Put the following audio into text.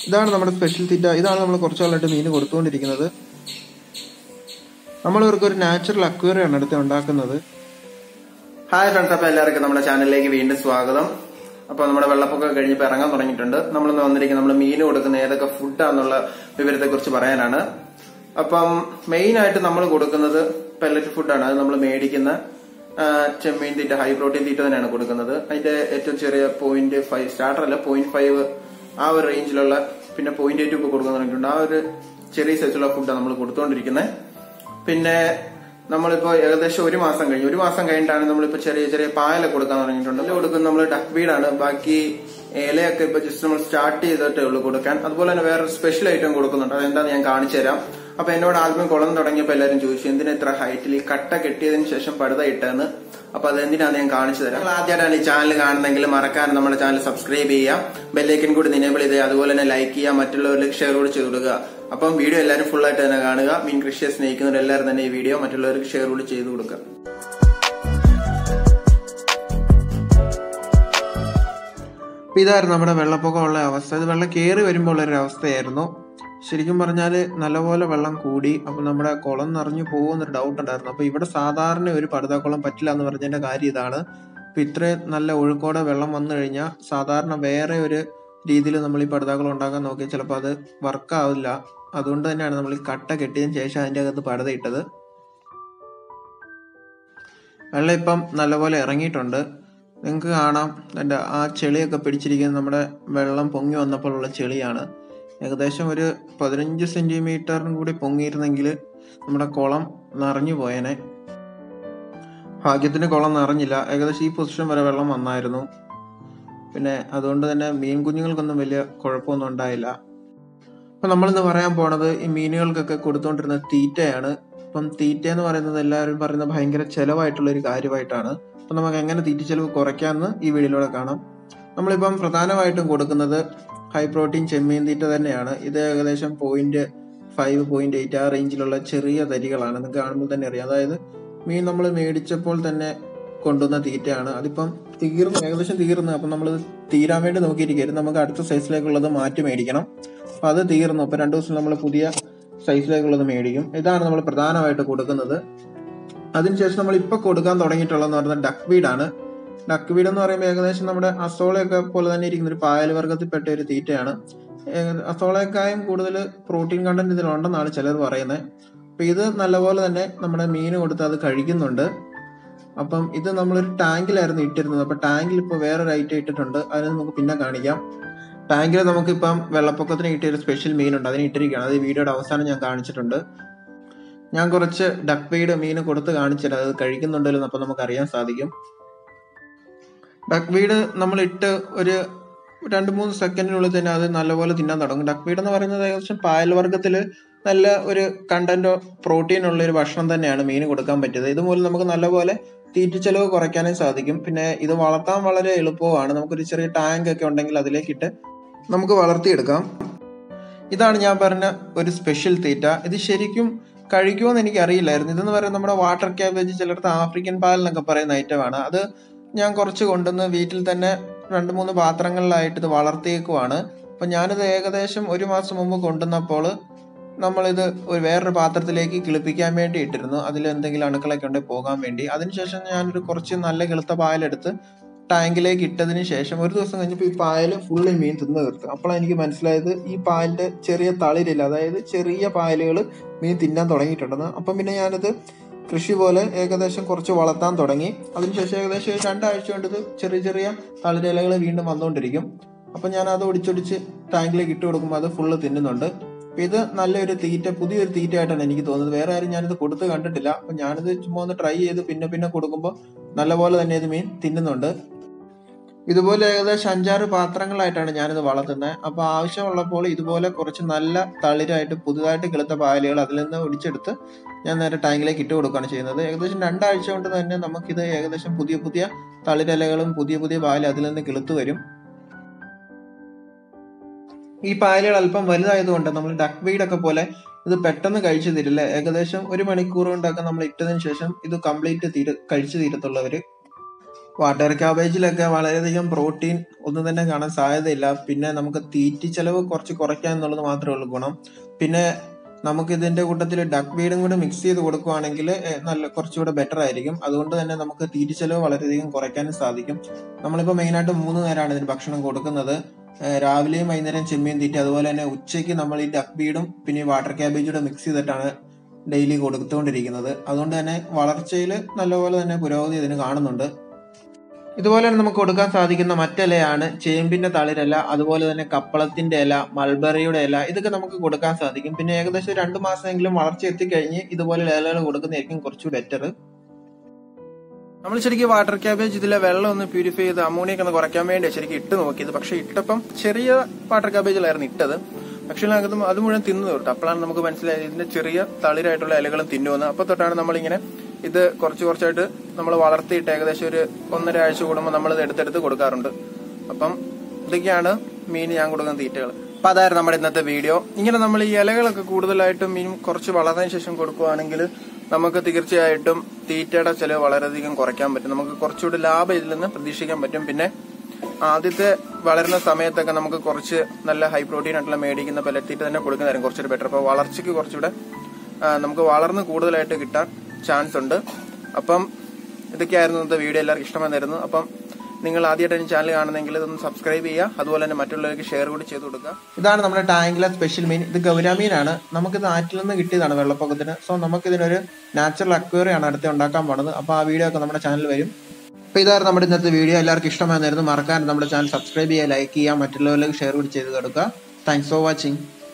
ഇതാണ് നമ്മുടെ സ്പെഷ്യൽ തീറ്റ ഇതാണ് നമ്മൾ കുറച്ച് നാളായിട്ട് മീൻ കൊടുത്തുകൊണ്ടിരിക്കുന്നത് നമ്മൾ ഇവർക്ക് ഒരു നാച്ചുറൽ അക്വേറിയാണ് അടുത്ത് ഉണ്ടാക്കുന്നത് ഹായ് ഫ്രണ്ട്സ് അപ്പൊ എല്ലാവർക്കും നമ്മുടെ ചാനലിലേക്ക് വീണ്ടും സ്വാഗതം അപ്പൊ നമ്മുടെ വെള്ളപ്പൊക്കം കഴിഞ്ഞപ്പോൾ ഇറങ്ങാൻ തുടങ്ങിയിട്ടുണ്ട് നമ്മളിന്ന് വന്നിരിക്കുന്നത് നമ്മൾ മീൻ കൊടുക്കുന്ന ഏതൊക്കെ ഫുഡാന്നുള്ള വിവരത്തെ കുറിച്ച് പറയാനാണ് അപ്പം മെയിൻ ആയിട്ട് നമ്മൾ കൊടുക്കുന്നത് പെല്ലറ്റ് ഫുഡാണ് അത് നമ്മൾ മേടിക്കുന്ന ആ, ചെമ്മീൻ തീറ്റ ഹൈ പ്രോട്ടീൻ തീറ്റ തന്നെയാണ് കൊടുക്കുന്നത് അതിന്റെ ഏറ്റവും ചെറിയ പോയിന്റ് ഫൈവ് സ്റ്റാർട്ടർ അല്ല പോയിന്റ് ഫൈവ് ആ ഒരു റേഞ്ചിലുള്ള പിന്നെ പോയിന്റ് എയ്റ്റ് ഒക്കെ കൊടുക്കാൻ തുടങ്ങിയിട്ടുണ്ട് ആ ഒരു ചെറിയ സൈസുള്ള ഫുഡാണ് നമ്മൾ കൊടുത്തുകൊണ്ടിരിക്കുന്നത് പിന്നെ നമ്മളിപ്പോ ഏകദേശം ഒരു മാസം കഴിഞ്ഞു ഒരു മാസം കഴിഞ്ഞിട്ടാണ് നമ്മളിപ്പോ ചെറിയ ചെറിയ പായലൊക്കെ കൊടുക്കാൻ തുടങ്ങിയിട്ടുണ്ട് ഇതിൽ കൊടുക്കുന്നത് നമ്മൾ ഡക്ക് വീടാണ് ബാക്കി ഇലയൊക്കെ ഇപ്പൊ ജസ്റ്റ് നമ്മൾ സ്റ്റാർട്ട് ചെയ്തിട്ടേ ഉള്ളൂ കൊടുക്കാൻ അതുപോലെ തന്നെ വേറെ സ്പെഷ്യൽ ഐറ്റം കൊടുക്കുന്നുണ്ട് അതെന്താന്ന് ഞാൻ കാണിച്ചു തരാം അപ്പൊ എന്നോട് ആദ്യം കുളം തുടങ്ങിയപ്പോ എല്ലാവരും ചോദിച്ചു എന്തിനാ ഇത്ര ഹൈറ്റിൽ ഈ കട്ട കെട്ടിയതിന് ശേഷം പടുത ഇട്ടെന്ന് അപ്പൊ അത് എന്തിനാന്ന് ഞാൻ കാണിച്ചു തരാം നിങ്ങൾ ആദ്യമായിട്ടാണ് ഈ ചാനൽ കാണുന്നെങ്കിൽ മറക്കാൻ നമ്മുടെ ചാനൽ സബ്സ്ക്രൈബ് ചെയ്യാം ബെല്ലൈക്കൻ കൂടി നിനേബിൾ ചെയ്ത് അതുപോലെ തന്നെ ലൈക്ക് ചെയ്യുക മറ്റുള്ളവരിലേക്ക് ഷെയർ കൂടി ചെയ്ത് കൊടുക്കുക അപ്പം വീഡിയോ എല്ലാവരും ഫുൾ ആയിട്ട് തന്നെ കാണുക മീൻ കൃഷിയെ സ്നേഹിക്കുന്നവർ എല്ലാവരും തന്നെ ഈ വീഡിയോ മറ്റുള്ളവർക്ക് ഷെയർ കൂടി ചെയ്ത് കൊടുക്കുക അപ്പൊ ഇതായിരുന്നു നമ്മുടെ വെള്ളപ്പൊക്കമുള്ള അവസ്ഥ ഇത് വെള്ളം കയറി വരുമ്പോൾ ഒരു അവസ്ഥയായിരുന്നു ശരിക്കും പറഞ്ഞാൽ നല്ലപോലെ വെള്ളം കൂടി അപ്പൊ നമ്മുടെ കുളം നിറഞ്ഞു പോകുന്നൊരു ഡൗട്ട് ഉണ്ടായിരുന്നു അപ്പൊ ഇവിടെ സാധാരണ ഒരു പടുതാക്കുളം പറ്റില്ല എന്ന് പറഞ്ഞതിന്റെ കാര്യം ഇതാണ് അപ്പൊ ഇത്രയും നല്ല ഒഴുക്കോടെ വെള്ളം വന്നു കഴിഞ്ഞാൽ സാധാരണ വേറെ ഒരു രീതിയിൽ നമ്മൾ ഈ പടുതാക്കുളം ഉണ്ടാക്കാൻ നോക്കി ചിലപ്പോൾ അത് വർക്ക് ആവില്ല അതുകൊണ്ട് തന്നെയാണ് നമ്മൾ ഈ കട്ട കെട്ടിയതിന് ശേഷം അതിൻ്റെ അകത്ത് പടുത ഇട്ടത് വെള്ളം ഇപ്പം നല്ലപോലെ ഇറങ്ങിയിട്ടുണ്ട് നിങ്ങൾക്ക് കാണാം എൻ്റെ ആ ചെളിയൊക്കെ പിടിച്ചിരിക്കുന്നത് നമ്മുടെ വെള്ളം പൊങ്ങി വന്നപ്പോഴുള്ള ചെളിയാണ് ഏകദേശം ഒരു പതിനഞ്ച് സെന്റിമീറ്ററിനും കൂടി പൊങ്ങിയിരുന്നെങ്കിൽ നമ്മുടെ കുളം നിറഞ്ഞു പോയേനെ ഭാഗ്യത്തിന് കുളം നിറഞ്ഞില്ല ഏകദേശം ഈ പൊസിഷൻ വരെ വെള്ളം വന്നായിരുന്നു പിന്നെ അതുകൊണ്ട് തന്നെ മീൻ കുഞ്ഞുങ്ങൾക്കൊന്നും വലിയ കുഴപ്പമൊന്നും ഉണ്ടായില്ല അപ്പൊ നമ്മളിന്ന് പറയാൻ പോണത് ഈ മീനുകൾക്കൊക്കെ കൊടുത്തുകൊണ്ടിരുന്ന തീറ്റയാണ് ഇപ്പം തീറ്റ എന്ന് പറയുന്നത് എല്ലാവരും പറയുന്ന ഭയങ്കര ചെലവായിട്ടുള്ള ഒരു കാര്യമായിട്ടാണ് അപ്പൊ നമുക്ക് എങ്ങനെ തീറ്റ ചെലവ് കുറയ്ക്കാമെന്ന് ഈ വീഡിയോയിലൂടെ കാണാം നമ്മളിപ്പം പ്രധാനമായിട്ടും കൊടുക്കുന്നത് ഹൈ പ്രോട്ടീൻ ചെമ്മീൻ തീറ്റ തന്നെയാണ് ഇത് ഏകദേശം പോയിന്റ് ഫൈവ് പോയിന്റ് എയ്റ്റ് ആ റേഞ്ചിലുള്ള ചെറിയ തരികളാണ് നിങ്ങൾക്ക് കാണുമ്പോൾ തന്നെ അറിയാം അതായത് മീൻ നമ്മൾ മേടിച്ചപ്പോൾ തന്നെ കൊണ്ടുവന്ന തീറ്റയാണ് അതിപ്പം തീർന്നു ഏകദേശം തീർന്നു അപ്പം നമ്മൾ തീരാൻ വേണ്ടി നോക്കിയിരിക്കുകയായിരുന്നു നമുക്ക് അടുത്ത സൈസിലേക്കുള്ളത് മാറ്റി മേടിക്കണം അപ്പൊ അത് തീർന്നു അപ്പൊ രണ്ടു ദിവസം നമ്മൾ പുതിയ സൈസിലേക്കുള്ളത് മേടിക്കും ഇതാണ് നമ്മൾ പ്രധാനമായിട്ട് കൊടുക്കുന്നത് അതിനുശേഷം നമ്മൾ ഇപ്പൊ കൊടുക്കാൻ തുടങ്ങിയിട്ടുള്ളതെന്ന് പറയുന്നത് ഡക്ക് വീഡാണ് ഡക്ക് വീഡ് എന്ന് പറയുമ്പോൾ ഏകദേശം നമ്മുടെ അസോളയൊക്കെ പോലെ തന്നെ ഇരിക്കുന്ന ഒരു പായൽ വർഗത്തിൽപ്പെട്ട ഒരു തീറ്റയാണ് ഏക- അസോളയെക്കായും കൂടുതൽ പ്രോട്ടീൻ കണ്ടന്റ് ഇതിലുണ്ടെന്നാണ് ചിലർ പറയുന്നത് അപ്പൊ ഇത് നല്ലപോലെ തന്നെ നമ്മുടെ മീൻ കൊടുത്ത് അത് കഴിക്കുന്നുണ്ട് അപ്പം ഇത് നമ്മളൊരു ടാങ്കിലായിരുന്നു ഇട്ടിരുന്നത് അപ്പൊ ടാങ്കിൽ ഇപ്പോൾ വേറൊരു ഐറ്റം ഇട്ടിട്ടുണ്ട് അതിന് നമുക്ക് പിന്നെ കാണിക്കാം ടാങ്കിൽ നമുക്കിപ്പം വെള്ളപ്പൊക്കത്തിന് കിട്ടിയ ഒരു സ്പെഷ്യൽ മീനുണ്ട് അതിന് ഇട്ടിരിക്കുകയാണ് അത് ഈ വീഡിയോയുടെ അവസാനം ഞാൻ കാണിച്ചിട്ടുണ്ട് ഞാൻ കുറച്ച് ഡക്ക് ഫീഡ് മീൻ കൊടുത്ത് കാണിച്ചിട്ട് അത് കഴിക്കുന്നുണ്ടല്ലോ എന്ന് അപ്പം നമുക്ക് അറിയാൻ സാധിക്കും ഡക്ക് ഫീഡ് നമ്മൾ ഇട്ട് ഒരു രണ്ട് മൂന്ന് സെക്കൻഡിനുള്ളിൽ തന്നെ അത് നല്ലപോലെ തിന്നാൻ തുടങ്ങും ഡക്ക് ഫീഡ് എന്ന് പറയുന്നത് ഏകദേശം പായൽ വർഗ്ഗത്തിൽ നല്ല ഒരു കണ്ടന്റോ പ്രോട്ടീൻ ഉള്ള ഒരു ഭക്ഷണം തന്നെയാണ് മീൻ കൊടുക്കാൻ പറ്റിയത് ഇതുമൂലം നമുക്ക് നല്ലപോലെ തീറ്റ ചെലവ് കുറയ്ക്കാനും സാധിക്കും പിന്നെ ഇത് വളർത്താൻ വളരെ എളുപ്പമാണ് നമുക്കൊരു ചെറിയ ടാങ്ക് ഒക്കെ ഉണ്ടെങ്കിൽ അതിലേക്കിട്ട് നമുക്ക് വളർത്തിയെടുക്കാം ഇതാണ് ഞാൻ പറഞ്ഞ ഒരു സ്പെഷ്യൽ തീറ്റ ഇത് ശരിക്കും കഴിക്കുമെന്ന് എനിക്ക് അറിയില്ലായിരുന്നു ഇതെന്ന് പറയുന്നത് നമ്മുടെ വാട്ടർ ക്യാബേജ് ചിലടത്ത് ആഫ്രിക്കൻ പാൽ എന്നൊക്കെ പറയുന്ന ഐറ്റമാണ് അത് ഞാൻ കുറച്ച് കൊണ്ടുവന്ന് വീട്ടിൽ തന്നെ രണ്ട് മൂന്ന് പാത്രങ്ങളിലായിട്ട് ഇത് വളർത്തിയേക്കുവാണ് അപ്പൊ ഞാനിത് ഏകദേശം ഒരു മാസം മുമ്പ് കൊണ്ടുവന്നപ്പോൾ നമ്മളിത് ഒരു വേറൊരു പാത്രത്തിലേക്ക് കിളിപ്പിക്കാൻ വേണ്ടി ഇട്ടിരുന്നു അതിൽ എന്തെങ്കിലും അണുക്കളൊക്കെ ഉണ്ടെങ്കിൽ പോകാൻ വേണ്ടി അതിനുശേഷം ഞാനൊരു കുറച്ച് നല്ല കിളുത്ത പായലെടുത്ത് ടാങ്കിലേക്ക് ഇട്ടതിന് ശേഷം ഒരു ദിവസം കഴിഞ്ഞപ്പോൾ ഈ പായൽ ഫുള്ള് മീൻ തിന്നു തീർത്തു അപ്പോഴാണ് എനിക്ക് മനസ്സിലായത് ഈ പായലിന്റെ ചെറിയ തളിരില്ല അതായത് ചെറിയ പായലുകൾ മീൻ തിന്നാൻ തുടങ്ങിയിട്ടുണ്ടെന്ന് അപ്പം പിന്നെ ഞാനത് കൃഷി പോലെ ഏകദേശം കുറച്ച് വളർത്താൻ തുടങ്ങി അതിനുശേഷം ഏകദേശം ഒരു രണ്ടാഴ്ച കൊണ്ട് ഇത് ചെറിയ ചെറിയ തളിരിലകൾ വീണ്ടും വന്നുകൊണ്ടിരിക്കും അപ്പം ഞാൻ അത് ഒടിച്ചൊടിച്ച് ടാങ്കിലേക്ക് ഇട്ട് കൊടുക്കുമ്പോൾ അത് ഫുള്ള് തിന്നുന്നുണ്ട് അപ്പൊ ഇത് നല്ലൊരു തീറ്റ പുതിയൊരു തീറ്റയായിട്ടാണ് എനിക്ക് തോന്നുന്നത് വേറെ ആരും ഞാനിത് കൊടുത്ത് കണ്ടിട്ടില്ല അപ്പൊ ഞാനിത് ചുമ്മാ ഒന്ന് ട്രൈ ചെയ്ത് പിന്നെ പിന്നെ കൊടുക്കുമ്പോൾ നല്ലപോലെ തന്നെ ഇത് മീൻ തിന്നുന്നുണ്ട് ഇതുപോലെ ഏകദേശം അഞ്ചാറ് പാത്രങ്ങളായിട്ടാണ് ഞാനിത് വളർത്തുന്നത് അപ്പൊ ആവശ്യമുള്ളപ്പോൾ ഇതുപോലെ കുറച്ച് നല്ല തളിരായിട്ട് പുതുതായിട്ട് കിളുത്ത പായലുകൾ അതിൽ നിന്ന് ഒടിച്ചെടുത്ത് ഞാൻ നേരെ ടാങ്കിലേക്ക് ഇട്ട് കൊടുക്കുകയാണ് ചെയ്യുന്നത് ഏകദേശം രണ്ടാഴ്ച കൊണ്ട് തന്നെ നമുക്കിത് ഏകദേശം പുതിയ പുതിയ തളിരിലകളും പുതിയ പുതിയ പായൽ അതിൽ നിന്ന് കിളുത്തു വരും ഈ പായലുകൾ അല്പം വലുതായതുകൊണ്ട് നമ്മൾ ഡക്ക് വീടൊക്കെ പോലെ ഇത് പെട്ടെന്ന് കഴിച്ചു തരില്ല ഏകദേശം ഒരു മണിക്കൂർ കൊണ്ടൊക്കെ നമ്മൾ ഇട്ടതിന് ശേഷം ഇത് കംപ്ലീറ്റ് തീര കഴിച്ചു തീരത്തുള്ളവര് വാട്ടർ ക്യാബേജിലൊക്കെ വളരെയധികം പ്രോട്ടീൻ ഒന്നും തന്നെ കാണാൻ സാധ്യതയില്ല പിന്നെ നമുക്ക് തീറ്റി ചെലവ് കുറച്ച് കുറയ്ക്കാം എന്നുള്ളത് മാത്രമേ ഉള്ളൂ ഗുണം പിന്നെ നമുക്ക് ഇതിന്റെ കൂട്ടത്തിൽ ഡക്ക് വീടും കൂടെ മിക്സ് ചെയ്ത് കൊടുക്കുവാണെങ്കിൽ ഏഹ്, നല്ല കുറച്ചുകൂടെ ബെറ്റർ ആയിരിക്കും അതുകൊണ്ട് തന്നെ നമുക്ക് തീറ്റി ചെലവ് വളരെയധികം കുറയ്ക്കാനും സാധിക്കും നമ്മളിപ്പോൾ മെയിനായിട്ട് മൂന്ന് നേരമാണ് ഇതിന് ഭക്ഷണം കൊടുക്കുന്നത് ഏഹ്, രാവിലെയും വൈകുന്നേരം ചെമ്മീൻ തീറ്റ അതുപോലെ തന്നെ ഉച്ചയ്ക്ക് നമ്മൾ ഈ ഡക്ക് ബീഡും പിന്നെ ഈ വാട്ടർ ക്യാബേജൂടെ മിക്സ് ചെയ്തിട്ടാണ് ഡെയിലി കൊടുത്തുകൊണ്ടിരിക്കുന്നത് അതുകൊണ്ട് തന്നെ വളർച്ചയിൽ നല്ലപോലെ തന്നെ പുരോഗതി ഇതിന് കാണുന്നുണ്ട് ഇതുപോലെ തന്നെ നമുക്ക് കൊടുക്കാൻ സാധിക്കുന്ന മറ്റിലയാണ് ചേമ്പിന്റെ തളിരില അതുപോലെ തന്നെ കപ്പളത്തിന്റെ ഇല മൾബറിയുടെ ഇല ഇതൊക്കെ നമുക്ക് കൊടുക്കാൻ സാധിക്കും പിന്നെ ഏകദേശം രണ്ട് മാസമെങ്കിലും വളർച്ച എത്തിക്കഴിഞ്ഞ് ഇതുപോലെ ഇലകൾ കൊടുക്കുന്നതായിരിക്കും കുറച്ച് ബെറ്റർ നമ്മൾ ശരിക്കും വാട്ടർ ക്യാബേജ് ഇതിലെ വെള്ളം ഒന്ന് പ്യൂരിഫൈ ചെയ്ത് അമോണിയൊക്കെ ഒന്ന് കുറയ്ക്കാൻ വേണ്ടി ശരിക്കും ഇട്ട് നോക്കിയത് പക്ഷെ ഇട്ടപ്പം ചെറിയ വാട്ടർ ക്യാബേജിലായിരുന്നു ഇട്ടത് പക്ഷേ അത് അത് മുഴുവൻ തിന്നു തൊട്ട് അപ്പോഴാണ് നമുക്ക് മനസ്സിലായത് ഇതിന്റെ ചെറിയ തളിരായിട്ടുള്ള ഇലകളും തിന്നുവന്ന് അപ്പൊ തൊട്ടാണ് നമ്മളിങ്ങനെ ഇത് കുറച്ച് കുറച്ചായിട്ട് നമ്മൾ വളർത്തിയിട്ട് ഏകദേശം ഒരു ഒന്നര ആഴ്ച കൂടുമ്പോൾ നമ്മൾ ഇത് എടുത്തെടുത്ത് കൊടുക്കാറുണ്ട് അപ്പം ഇതൊക്കെയാണ് മീൻ ഞാൻ കൊടുക്കുന്ന തീറ്റകൾ അപ്പൊ അതായിരുന്നു നമ്മുടെ ഇന്നത്തെ വീഡിയോ ഇങ്ങനെ നമ്മൾ ഈ ഇലകളൊക്കെ കൂടുതലായിട്ടും മീൻ കുറച്ച് വളർന്നതിന് ശേഷം കൊടുക്കുകയാണെങ്കിൽ നമുക്ക് തീർച്ചയായിട്ടും തീറ്റയുടെ ചെലവ് വളരെയധികം കുറയ്ക്കാൻ പറ്റും നമുക്ക് കുറച്ചുകൂടി ലാഭം ഇതിൽ നിന്ന് പ്രതീക്ഷിക്കാൻ പറ്റും പിന്നെ ആദ്യത്തെ വളരുന്ന സമയത്തൊക്കെ നമുക്ക് കുറച്ച് നല്ല ഹൈ പ്രോട്ടീൻ ആയിട്ടുള്ള മേടിക്കുന്ന പെല്ലറ്റ് തീറ്റ തന്നെ കൊടുക്കുന്നതായിരിക്കും കുറച്ചുകൂടി ബെറ്റർ അപ്പോൾ വളർച്ചയ്ക്ക് കുറച്ചുകൂടെ ആ, നമുക്ക് വളർന്ന് കൂടുതലായിട്ട് കിട്ടാൻ ചാൻസ് ഉണ്ട് അപ്പം ഇതൊക്കെയായിരുന്നു ഇന്നത്തെ വീഡിയോ എല്ലാവർക്കും ഇഷ്ടമെന്നായിരുന്നു അപ്പം നിങ്ങൾ ആദ്യമായിട്ട് ഈ ചാനൽ കാണുന്നെങ്കിൽ ഇതൊന്ന് സബ്സ്ക്രൈബ് ചെയ്യുക അതുപോലെ തന്നെ മറ്റുള്ളവർക്ക് ഷെയർ കൂടി ചെയ്ത് കൊടുക്കുക ഇതാണ് നമ്മുടെ ടാങ്കിലെ സ്പെഷ്യൽ മീൻ ഇത് ഗൗരാമീനാണ് നമുക്കിത് ആറ്റിൽ നിന്ന് കിട്ടിയതാണ് വെള്ളപ്പൊക്കത്തിന് സോ നമുക്കിതിനൊരു നാച്ചുറൽ അക്വേറിയാണ് അടുത്ത് ഉണ്ടാക്കാൻ പോണത് അപ്പോൾ ആ വീഡിയോ ഒക്കെ നമ്മുടെ ചാനലിൽ വരും അപ്പോൾ ഇതായിരുന്നു നമ്മുടെ ഇന്നത്തെ വീഡിയോ എല്ലാവർക്കും ഇഷ്ടമായിരുന്നു മറക്കാൻ നമ്മുടെ ചാനൽ സബ്സ്ക്രൈബ് ചെയ്യുക ലൈക്ക് ചെയ്യുക മറ്റുള്ളവരിലേക്ക് ഷെയർ കൂടി ചെയ്ത് കൊടുക്കുക താങ്ക്സ് ഫോർ വാച്ചിങ്